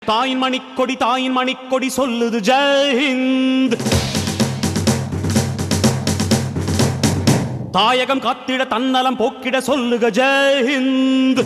தாயின் மணிக்கொடி தாயின் மணிக்கொடி சொல்லுது ஜெயஹிந்த் தாயகம் காத்திட தன்னலம் போக்கிட சொல்லுக ஜெயஹிந்த்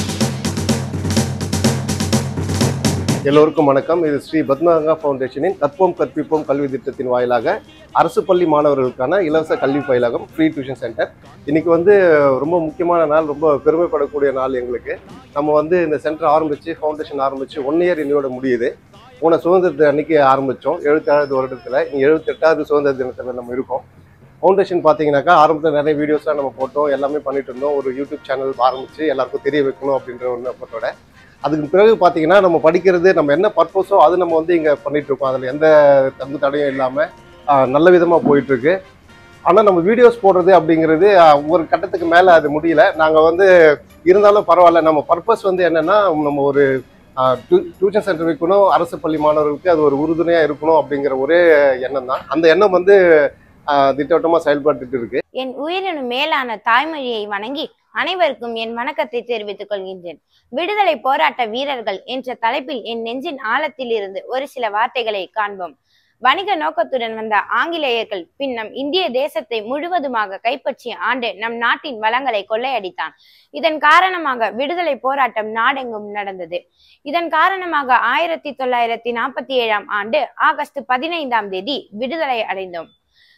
எல்லோருக்கும் வணக்கம் இது ஸ்ரீ பத்மகங்கா ஃபவுண்டேஷனின் கற்போம் கற்பிப்போம் கல்வி திட்டத்தின் வாயிலாக அரசு பள்ளி மாணவர்களுக்கான இலவச கல்வி பயிலகம் ஃப்ரீ டியூஷன் சென்டர் இன்னைக்கு வந்து ரொம்ப முக்கியமான நாள் ரொம்ப பெருமைப்படக்கூடிய நாள் எங்களுக்கு நம்ம வந்து இந்த சென்டர் ஆரம்பித்து ஃபவுண்டேஷன் ஆரம்பித்து ஒன் இயர் இன்னையோட முடியுது போன சுதந்திர அன்னைக்கு ஆரம்பித்தோம் எழுபத்தேழாவது வருடத்தில் இங்கே எழுபத்தெட்டாவது சுதந்திர தினத்தில் நம்ம இருக்கோம் ஃபவுண்டேஷன் பார்த்தீங்கன்னாக்கா ஆரம்பத்தில் நிறைய வீடியோஸ்லாம் நம்ம போட்டோம் எல்லாமே பண்ணிட்டு இருந்தோம் ஒரு யூடியூப் சேனல் ஆரம்பித்து எல்லாருக்கும் தெரிய வைக்கணும் அப்படின்ற ஒரு நோக்கத்தோட அதுக்கு பிறகு பார்த்தீங்கன்னா நம்ம படிக்கிறது நம்ம என்ன பர்பஸோ அது நம்ம வந்து இங்கே பண்ணிட்டு இருக்கோம் அதில் எந்த தங்கு தடையும் இல்லாமல் நல்ல விதமாக போயிட்டு இருக்கு ஆனால் நம்ம வீடியோஸ் போடுறது அப்படிங்கிறது ஆஹ், ஒரு கட்டத்துக்கு மேலே அது முடியல நாங்கள் வந்து இருந்தாலும் பரவாயில்ல நம்ம பர்பஸ் வந்து என்னன்னா நம்ம ஒரு டியூஷன் சென்டர் வைக்கணும் அரசு பள்ளி மாணவர்களுக்கு அது ஒரு உறுதுணையாக இருக்கணும் அப்படிங்கிற ஒரே எண்ணம் தான் அந்த எண்ணம் வந்து ஆஹ், திட்டவட்டமாக செயல்பட்டுட்டு இருக்கு என் உயிரினும் மேலான தாய்மொழியை வணங்கி அனைவருக்கும் என் வணக்கத்தை தெரிவித்துக் கொள்கின்றேன் விடுதலை போராட்ட வீரர்கள் என்ற தலைப்பில் என் நெஞ்சின் ஆழத்தில் இருந்து ஒரு சில வார்த்தைகளை காண்போம் வணிக நோக்கத்துடன் வந்த ஆங்கிலேயர்கள் பின் நம் இந்திய தேசத்தை முழுவதுமாக கைப்பற்றிய ஆண்டு நம் நாட்டின் வளங்களை கொள்ளையடித்தான் இதன் காரணமாக விடுதலை போராட்டம் நாடெங்கும் நடந்தது இதன் காரணமாக ஆயிரத்தி தொள்ளாயிரத்தி நாற்பத்தி ஏழாம் ஆண்டு ஆகஸ்ட் பதினைந்தாம் தேதி விடுதலை அடைந்தோம்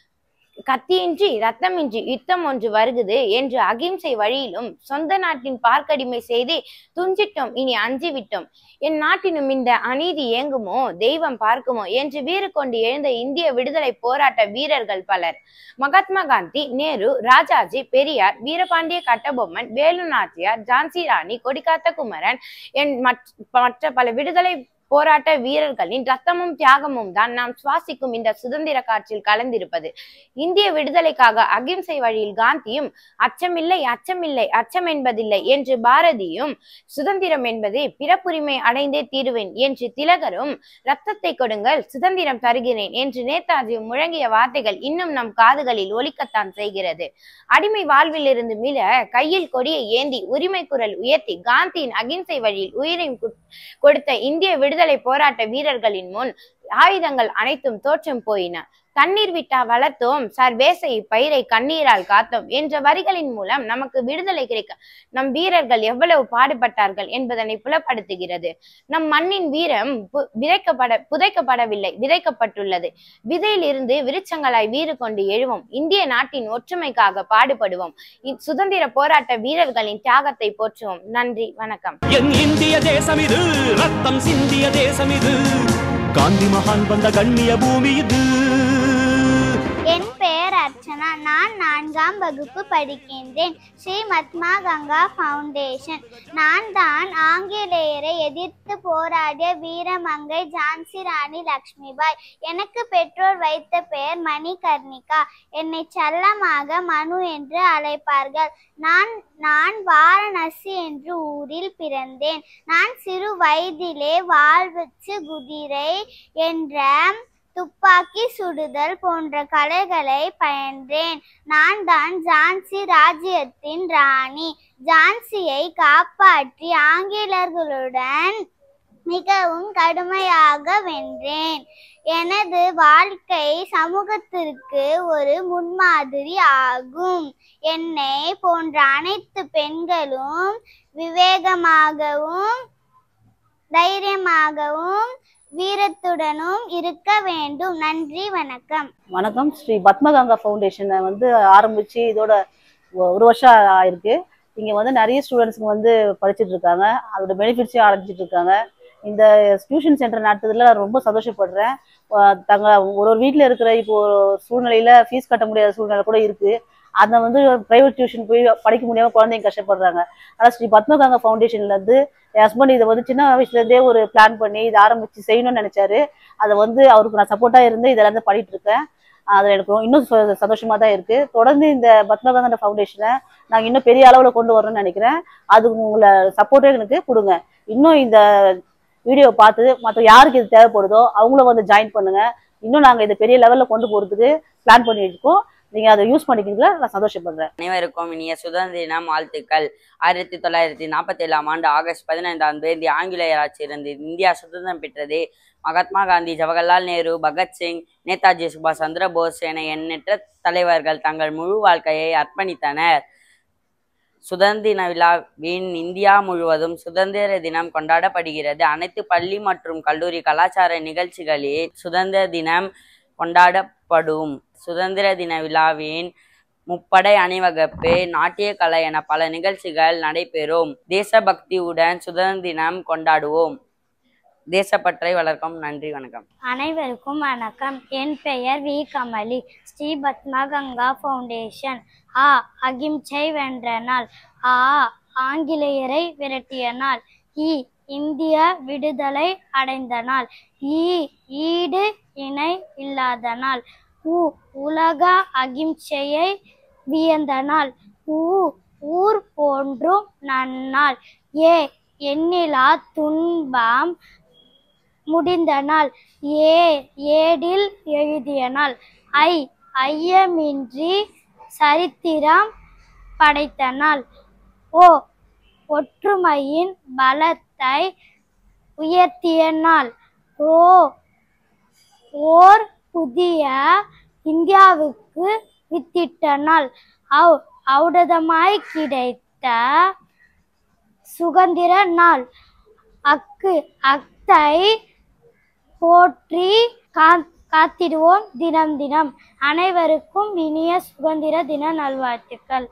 கத்தியின்றி ரத்தமின்றி யுத்தம் ஒன்று வருகுது என்று அகிம்சை வழியிலும் சொந்த நாட்டின் பார்க்கடிமை செய்து துஞ்சிட்டோம் இனி அஞ்சிவிட்டோம் என் நாட்டினும் இந்த அநீதி ஏங்குமோ தெய்வம் பார்க்குமோ என்று வீறு கொண்டு எழுந்த இந்திய விடுதலை போராட்ட வீரர்கள் பலர் மகாத்மா காந்தி நேரு ராஜாஜி பெரியார் வீரபாண்டிய கட்டபொம்மன் வேலு நாச்சியார் ஜான்சி ராணி கொடிக்காத்த குமரன் என் மற்ற மற்ற பல விடுதலை போராட்ட வீரர்களின் ரத்தமும் தியாகமும் தான் நாம் சுவாசிக்கும் இந்த சுதந்திர காற்றில் கலந்திருப்பது இந்திய விடுதலைக்காக அகிம்சை வழியில் காந்தியும் அச்சமில்லை அச்சமில்லை அச்சம் என்பதில்லை என்று பாரதியும் சுதந்திரம் என்பது பிறப்புரிமை அடைந்தே தீருவேன் என்று திலகரும் ரத்தத்தை கொடுங்கள் சுதந்திரம் தருகிறேன் என்று நேதாஜி முழங்கிய வார்த்தைகள் இன்னும் நம் காதுகளில் ஒலிக்கத்தான் செய்கிறது அடிமை வாழ்விலிருந்து மீள கையில் கொடியை ஏந்தி உரிமை குரல் உயர்த்தி காந்தியின் அகிம்சை வழியில் உயிரை கு- கொடுத்த இந்திய விடுதலை போராட்ட வீரர்களின் முன் ஆயுதங்கள் அனைத்தும் தோற்றம் போயின தண்ணீர் விட்டா வளர்த்தோம் சர்வேச இப்பயிரை கண்ணீரால் காத்தோம் என்ற வரிகளின் மூலம் நமக்கு விடுதலை கிடைக்க நம் வீரர்கள் எவ்வளவு பாடுபட்டார்கள் என்பதனை புலப்படுத்துகிறது நம் மண்ணின் வீரம் பு- விதைக்கப்பட புதைக்கப்படவில்லை விதைக்கப்பட்டுள்ளது விதையில் இருந்து விருட்சங்களாய் வீறு கொண்டு எழுவோம் இந்திய நாட்டின் ஒற்றுமைக்காக பாடுபடுவோம் இ- சுதந்திர போராட்ட வீரர்களின் தியாகத்தை போற்றுவோம் நன்றி வணக்கம் என் இந்திய தேசம் இது ரத்தம் சிந்திய தேசம் இது காந்தி மகான் வந்த கண்ணிய பூமி இது என் பெயர் அர்ச்சனா நான் நான்காம் வகுப்பு படிக்கின்றேன் ஸ்ரீ மத்மா கங்கா ஃபவுண்டேஷன் நான் தான் ஆங்கிலேயரை எதிர்த்து போராடிய வீரமங்கை ஜான்சி ராணி லக்ஷ்மிபாய் எனக்கு பெற்றோர் வைத்த பெயர் மணிகர்ணிகா என்னை செல்லமாக மனு என்று அழைப்பார்கள் நான் நான் வாரணாசி என்ற ஊரில் பிறந்தேன் நான் சிறு வயதிலே வாழ்வச்சு குதிரை என்ற துப்பாக்கி சுடுதல் போன்ற கலைகளை பயின்றேன் நான் தான் ஜான்சி ராஜ்யத்தின் ராணி ஜான்சியை காப்பாற்றி ஆங்கிலேயர்களுடன் மிகவும் கடுமையாக வென்றேன் எனது வாழ்க்கை சமூகத்திற்கு ஒரு முன்மாதிரி ஆகும் என்னை போன்ற அனைத்து பெண்களும் விவேகமாகவும் தைரியமாகவும் வீரத்துடனும் இருக்க வேண்டும் நன்றி வணக்கம் வணக்கம் ஸ்ரீ பத்மகங்கா ஃபவுண்டேஷனை வந்து ஆரம்பிச்சு இதோட ஒ- ஒரு வருஷம் ஆயிருக்கு இங்கே வந்து நிறைய ஸ்டூடெண்ட்ஸுங்க வந்து படிச்சுட்டு இருக்காங்க அதோட பெனிஃபிட்ஸையும் அடைஞ்சிட்டு இருக்காங்க இந்த டியூஷன் சென்டர் நடத்துறதுல நான் ரொம்ப சந்தோஷப்படுறேன் அஹ் தங்க ஒரு ஒரு வீட்டில் இருக்கிற இப்போ சூழ்நிலையில ஃபீஸ் கட்ட முடியாத சூழ்நிலை கூட இருக்கு அதை வந்து ப்ரைவேட் டியூஷன் போய் படிக்க முடியாம குழந்தைங்க கஷ்டப்படுறாங்க ஆனால் ஸ்ரீ பத்மகங்கா ஃபவுண்டேஷன்ல இருந்து என் ஹஸ்பண்ட் இதை வந்து சின்ன வயசுலேருந்தே ஒரு பிளான் பண்ணி இதை ஆரம்பிச்சு செய்யணும்னு நினைச்சாரு அதை வந்து அவருக்கு நான் சப்போர்ட்டாக இருந்து இதில் இருந்து பண்ணிட்டு இருக்கேன் அதில் எனக்கு ரொம்ப- இன்னும் ச- சந்தோஷமா தான் இருக்கு தொடர்ந்து இந்த பத்மகங்கா ஃபவுண்டேஷனை நாங்கள் இன்னும் பெரிய அளவில் கொண்டு வரணும்னு நினைக்கிறேன் அது உங்களை சப்போர்ட்டே எனக்கு கொடுங்க இன்னும் இந்த வீடியோ பார்த்து மற்ற யாருக்கு இது தேவைப்படுதோ அவங்களும் வந்து ஜாயின் பண்ணுங்க இன்னும் நாங்கள் இதை பெரிய லெவலில் கொண்டு போகிறதுக்கு பிளான் பண்ணிட்டு இருக்கோம் நீங்க அதை யூஸ் பண்ணிக்கிறீங்களா நான் சந்தோஷப்படுறேன் அனைவருக்கும் இனிய சுதந்திர தினம் வாழ்த்துக்கள் ஆயிரத்தி தொள்ளாயிரத்தி நாற்பத்தி ஏழாம் ஆண்டு ஆகஸ்ட் பதினைந்தாம் தேதி ஆங்கிலேயர் ஆட்சியிலிருந்து இந்தியா சுதந்திரம் பெற்றது மகாத்மா காந்தி ஜவஹர்லால் நேரு பகத்சிங் நேதாஜி சுபாஷ் சந்திர போஸ் என எண்ணற்ற தலைவர்கள் தங்கள் முழு வாழ்க்கையை அர்ப்பணித்தனர் சுதந்திர விழாவின் இந்தியா முழுவதும் சுதந்திர தினம் கொண்டாடப்படுகிறது அனைத்து பள்ளி மற்றும் கல்லூரி கலாச்சார நிகழ்ச்சிகளில் சுதந்திர தினம் கொண்டாடப்படும் சுதந்திர தின விழாவின் முப்படை அணிவகுப்பு நாட்டிய கலை என பல நிகழ்ச்சிகள் நடைபெறும் தேசபக்தியுடன் சுதந்திர தினம் கொண்டாடுவோம் தேசப்பற்றை வளர்க்கும் நன்றி வணக்கம் அனைவருக்கும் வணக்கம் என் பெயர் வி கமலி ஸ்ரீ பத்மா கங்கா ஃபவுண்டேஷன் ஆ அகிம்சை வென்ற நாள் ஆ ஆங்கிலேயரை விரட்டிய நாள் இ இந்திய விடுதலை அடைந்த நாள் ஈ ஈடு இணை இல்லாத நாள் உ உலக அகிம்சையை வியந்த நாள் ஊ ஊர் போன்றும் நன்னாள் ஏ எண்ணிலா துன்பம் முடிந்த நாள் ஏ ஏடில் எழுதிய நாள் ஐ ஐயமின்றி சரித்திரம் படைத்த நாள் ஓ ஒற்றுமையின் பலத்தை உயர்த்திய நாள் ஓ ஓர் புதிய இந்தியாவுக்கு வித்திட்ட நாள் அவ் ஔடதமாய் கிடைத்த சுதந்திர நாள் அக்கு அத்தை போற்றி கா- காத்திடுவோம் தினம் தினம் அனைவருக்கும் இனிய சுதந்திர தின நல்வாழ்த்துக்கள்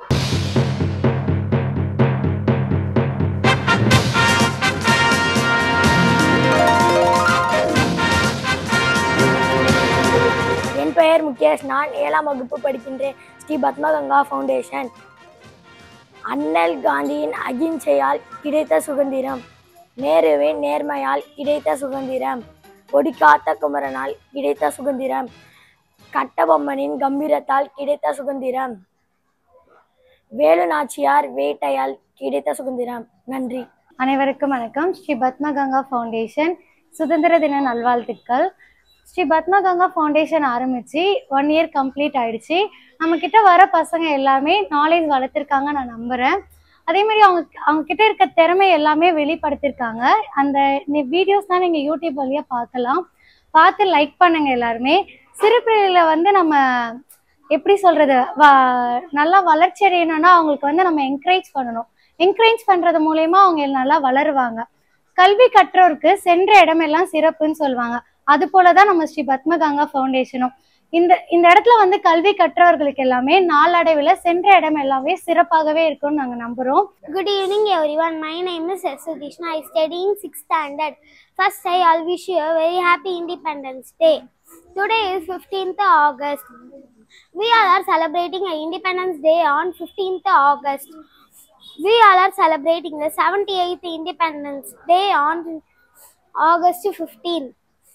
என் பெயர் முகேஷ் நான் ஏழாம் வகுப்பு படிக்கின்றேன் ஸ்ரீ பத்மா கங்கா ஃபவுண்டேஷன் அண்ணல் காந்தியின் அகிம்சையால் கிடைத்த சுதந்திரம் நேருவின் நேர்மையால் கிடைத்த சுதந்திரம் கொடிக்காத்த குமரனால் கிடைத்த சுதந்திரம் கட்டபொம்மனின் கம்பீரத்தால் கிடைத்த சுதந்திரம் வேலு நாச்சியார் வேட்டையால் கிடைத்த சுதந்திரம் நன்றி அனைவருக்கும் வணக்கம் ஸ்ரீ பத்ம கங்கா ஃபவுண்டேஷன் சுதந்திர தின நல்வாழ்த்துக்கள் ஸ்ரீ பத்ம கங்கா ஃபவுண்டேஷன் ஆரம்பித்து ஒன் இயர் கம்ப்ளீட் ஆயிடுச்சு நம்ம கிட்ட வர பசங்க எல்லாமே நாலேஜ் வளர்த்துருக்காங்க நான் நம்புகிறேன் அதே மாதிரி அவங்க அவங்க கிட்ட இருக்க திறமை எல்லாமே வெளிப்படுத்தியிருக்காங்க அந்த வீடியோஸ்லாம் நீங்கள் யூடியூப் வழியாக பார்க்கலாம் பார்த்து லைக் பண்ணுங்க எல்லாருமே சிறுபிள்ளையில வந்து நம்ம எப்படி சொல்றது வ நல்லா வளர்ச்சி அடையணும்னா அவங்களுக்கு வந்து நம்ம என்கரேஜ் பண்ணணும் என்கரேஜ் பண்றது மூலயமா அவங்க நல்லா வளருவாங்க கல்வி கற்றோருக்கு சென்ற இடமெல்லாம் சிறப்புன்னு சொல்லுவாங்க அது போலதான் நம்ம ஸ்ரீ பத்மகங்கா ஃபவுண்டேஷனும் இந்த இந்த இடத்துல வந்து கல்வி கற்றவர்களுக்கு எல்லாமே நாளடைவில் சென்ற இடம் எல்லாமே சிறப்பாகவே இருக்கும்னு நாங்க நம்புறோம் Good evening, everyone. My name is S. Sudishna. I study in 6th standard. First, I all wish you a very happy Independence Day. Today is 15th August. We all are celebrating a Independence Day on 15th August. We all are celebrating the 78th Independence Day on August 15.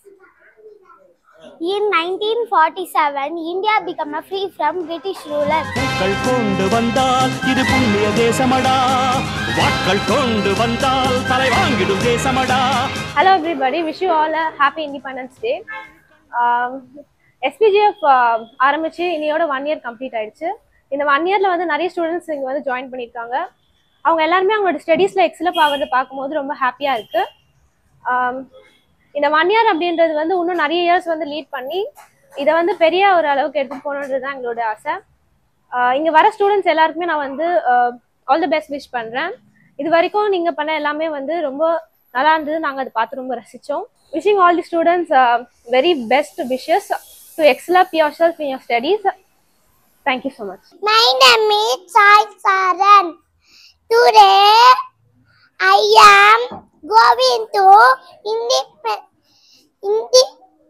In 1947, India became a free from British rulers. பூக்கள் கொண்டு வந்தால் இது புண்ணிய தேசமடா வாட்கள் கொண்டு வந்தால் தலை வாங்கிடும் தேசமடா Hello everybody, wish you all a happy Independence Day. Um, SPGF uh, ஆரம்பிச்சு இன்னையோட ஒன் இயர் கம்ப்ளீட் ஆயிடுச்சு இந்த ஒன் இயர்ல வந்து நிறைய ஸ்டூடெண்ட்ஸ் இங்கே வந்து ஜாயின் பண்ணியிருக்காங்க அவங்க எல்லாருமே அவங்களோட ஸ்டடீஸில் எக்ஸலப் ஆகிறத பார்க்கும்போது ரொம்ப ஹாப்பியாக இருக்கு Um, இந்த ஒன் இயர் அப்படின்றது வந்து இன்னும் நிறைய இயர்ஸ் வந்து லீட் பண்ணி இதை வந்து பெரிய ஒரு அளவுக்கு எடுத்துகிட்டு போகணுன்றது தான் எங்களோட ஆசை Uh, இங்க வர ஸ்டூடெண்ட்ஸ் எல்லாருக்குமே நான் வந்து ஆல் தி பெஸ்ட் விஷ் பண்றேன் இது வரைக்கும் நீங்க பண்ண எல்லாமே வந்து ரொம்ப நல்லா இருந்தது நாங்க அதை பார்த்து ரொம்ப ரசிச்சோம் wishing all the students very best wishes to excel yourself in your studies thank you so much My name is Sai Saran. Today I am going to indep- indi-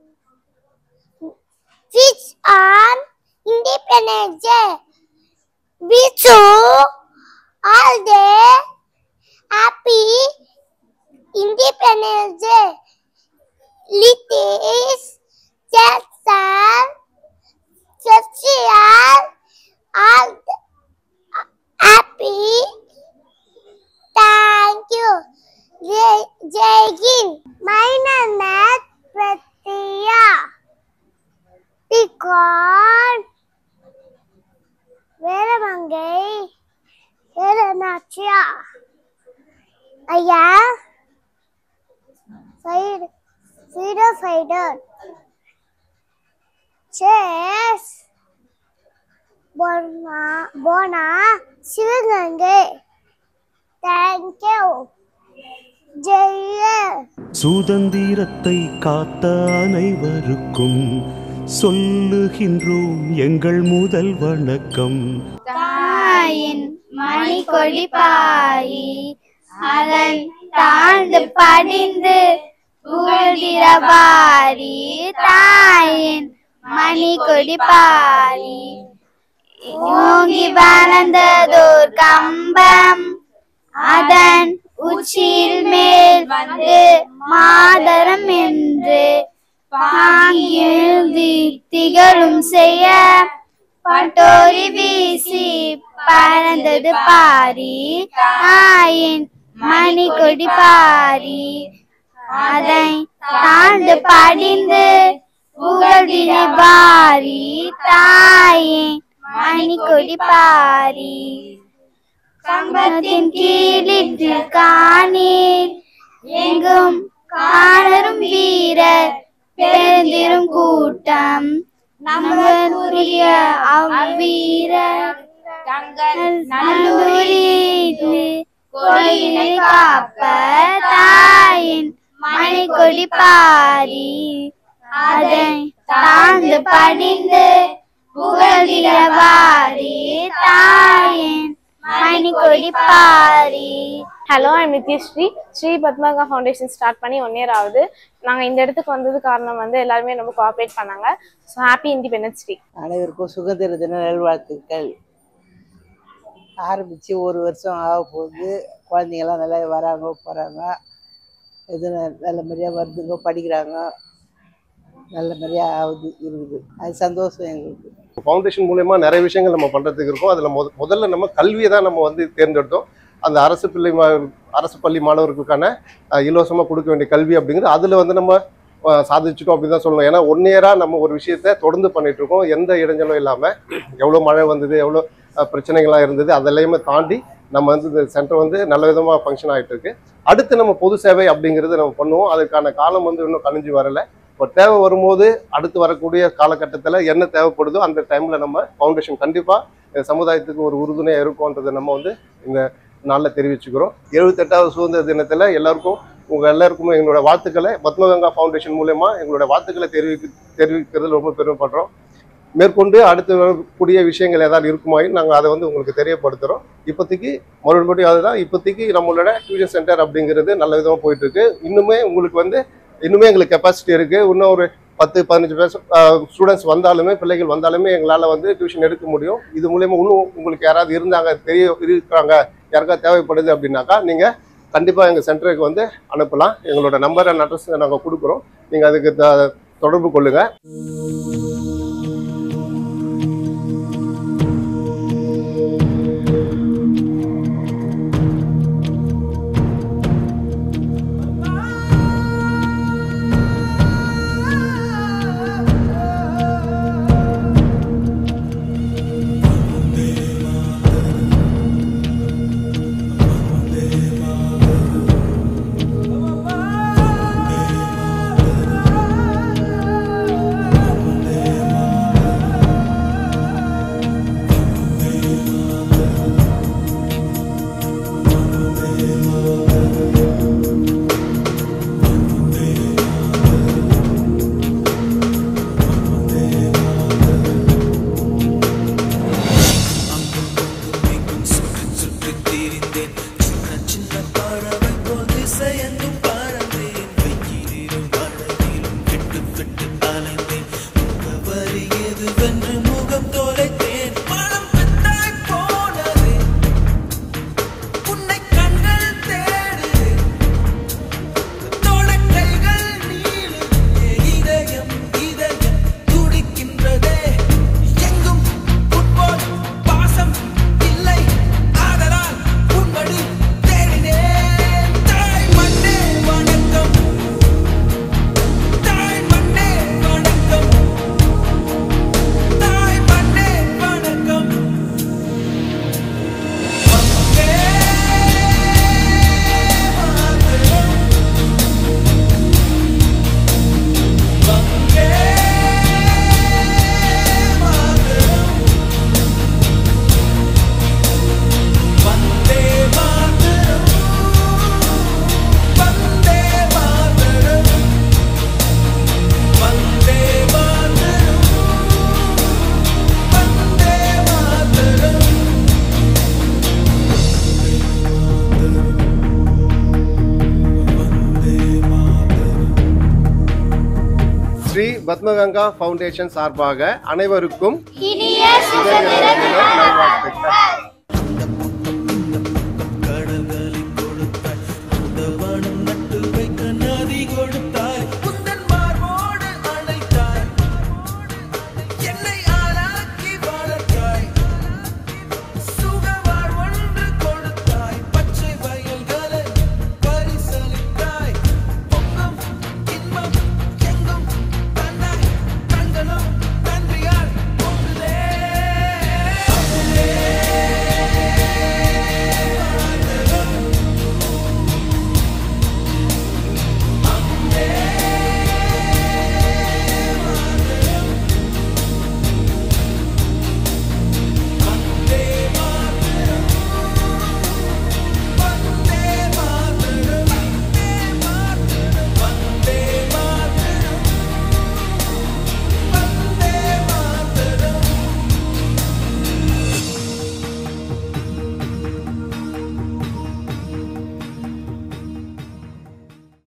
which on Independence Day. Wish you all day happy Independence Day. Ladies, gentlemen, social, all happy. Thank you. Jai, Jai Hind. My name is Pratiya. Because freedom fighter chess bona bona Sivaganga thank you ஜெய சுதந்திரத்தை காத்த அனைவருக்கும் சொல்லுகின்றோம் எங்கள் முதல் வணக்கம் தாயின் மணிக்கொடி பாரி அதன் தாழ்ந்து படிந்து புகழ்கிறபாரி தாயின் மணிக்கொடி பாரி ஓங்கி வளர்ந்ததோர் கம்பம் அதன் உச்சியில் மேல் வந்து மாதரம் என்று பாங்கில் திகழும் செய்ய பட்டோரி வீசி பறந்தது பாரி தாயின் மணி கொடி பாரி அதை தாழ்ந்து படிந்து புகழ்தின பாரி தாயின் மணி கொடி பாரி கம்பத்தின் கீழிட்டு காணீர் எங்கும் காணரும் வீரர் பெருந்திரும் கூட்டம் நம்முடைய அவ்வீரர் நல்லூரில் கொடியினை காப்ப தாயின் மணி கொடி பாரி அதை தாழ்ந்து படிந்து புகழ்கிறவாரி தாயின் மணி கொடி பாரி hello I'm Nithyasri Sri Padmaka foundation start பண்ணி ஒன் இயர் ஆகுது நாங்கள் இந்த இடத்துக்கு வந்தது காரணம் வந்து எல்லாருமே ரொம்ப கோஆப்ரேட் பண்ணாங்க ஸோ ஹாப்பி இண்டிபெண்டன்ஸ் டே அனைவருக்கும் சுதந்திர தின நல்வாழ்த்துக்கள் ஆரம்பித்து ஒரு வருஷம் ஆக போகுது குழந்தைங்கள்லாம் நல்லா வராங்க போகிறாங்க இது நல்ல முறையாக வருதுங்க படிக்கிறாங்க நல்ல முறையாக ஆகுது இருக்குது அது சந்தோஷம் எங்களுக்கு ஃபவுண்டேஷன் மூலயமா நிறைய விஷயங்கள் நம்ம பண்ணுறதுக்கு இருக்கும் அதில் முத முதல்ல நம்ம கல்வியை தான் நம்ம வந்து தேர்ந்தெடுத்தோம் அந்த அரசு பிள்ளை மா அரசு பள்ளி மாணவர்களுக்கான இலவசமாக கொடுக்க வேண்டிய கல்வி அப்படிங்கிறது அதில் வந்து நம்ம அஹ், சாதிச்சிட்டோம் அப்படின்னு தான் சொல்லணும் ஏன்னா ஒன் இயராக நம்ம ஒரு விஷயத்த தொடர்ந்து பண்ணிட்டு இருக்கோம் எந்த இடைஞ்சலும் இல்லாமல் எவ்வளோ மழை வந்தது எவ்வளோ அஹ், பிரச்சனைகள்லாம் இருந்தது அதெல்லாமே தாண்டி நம்ம வந்து இந்த சென்டர் வந்து நல்ல விதமாக ஃபங்க்ஷன் ஆகிட்டு இருக்கு அடுத்து நம்ம பொது சேவை அப்படிங்கிறது நம்ம பண்ணுவோம் அதுக்கான காலம் வந்து இன்னும் கணிஞ்சு வரல இப்போ தேவை வரும்போது அடுத்து வரக்கூடிய காலகட்டத்தில் என்ன தேவைப்படுதோ அந்த டைமில் நம்ம ஃபவுண்டேஷன் கண்டிப்பாக சமுதாயத்துக்கு ஒரு உறுதுணையாக இருக்கும்ன்றதை நம்ம வந்து இந்த நாளில் தெரிவிச்சுக்கிறோம் எழுபத்தெட்டாவது சுதந்திர தினத்தில் எல்லாருக்கும் உங்கள் எல்லாருக்குமே எங்களோட வாழ்த்துக்களை பத்மகங்கா ஃபவுண்டேஷன் மூலயமா எங்களோட வாழ்த்துக்களை தெரிவிக்க தெரிவிக்கிறது ரொம்ப பெருமைப்படுறோம் மேற்கொண்டு அடுத்து வரக்கூடிய விஷயங்கள் ஏதாவது இருக்குமாயின் நாங்கள் அதை வந்து உங்களுக்கு தெரியப்படுத்துகிறோம் இப்போதைக்கு மறுபடியும் அதுதான் இப்போதைக்கு நம்மளோட டியூஷன் சென்டர் அப்படிங்கிறது நல்ல விதமாக போயிட்டு இருக்கு இன்னுமே உங்களுக்கு வந்து இன்னுமே எங்களுக்கு கெப்பாசிட்டி இருக்கு இன்னும் ஒரு பத்து பதினஞ்சு பேர் ஸ்டூடெண்ட்ஸ் வந்தாலுமே பிள்ளைகள் வந்தாலுமே எங்களால் வந்து டியூஷன் எடுக்க முடியும் இது மூலயமா இன்னும் உங்களுக்கு யாராவது இருந்தாங்க தெரிய இருக்காங்க யாருக்காவது தேவைப்படுது அப்படின்னாக்கா நீங்கள் கண்டிப்பாக எங்கள் சென்டருக்கு வந்து அனுப்பலாம் எங்களோட நம்பர் அண்ட் அட்ரஸ் நாங்கள் கொடுக்குறோம் நீங்கள் அதுக்கு த- தொடர்பு கொள்ளுங்கள் Vande ஸ்ரீ பத்மகங்கா ஃபவுண்டேஷன் சார்பாக அனைவருக்கும் இனிய சுதந்திர தின நல்வாழ்த்துக்கள்